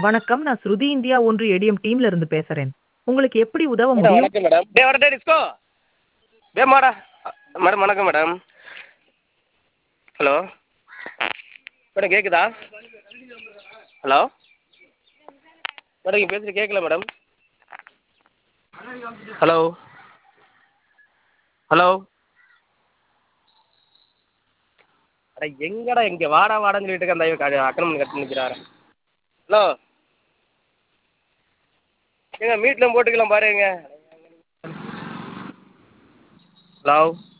வணக்கம். நான் ஸ்ருதி இந்தியா ஒன்று ஏடிஎம் டீம்ல இருந்து பேசுறேன். உங்களுக்கு எப்படி உதவ மேடம் முடியும்? வணக்கம் மேடம் டேய் வாடா டேய் டிஸ்கோ டேய் மாடா மேடம் வணக்கம் மேடம் ஹலோ மேடம் கேட்குதா ஹலோ மேடம் நீங்கள் பேசுகிறது கேட்கல மேடம் ஹலோ ஹலோ அட எங்கடா இங்கே வாடா வாடான்னு சொல்லிட்டு இருக்க அந்த அக்கறம் பண்ணி கட்டி நிற்கிறாரு ஹலோ ஏங்க மீட்டில் போட்டுக்கலாம் பாருங்க ஹலோ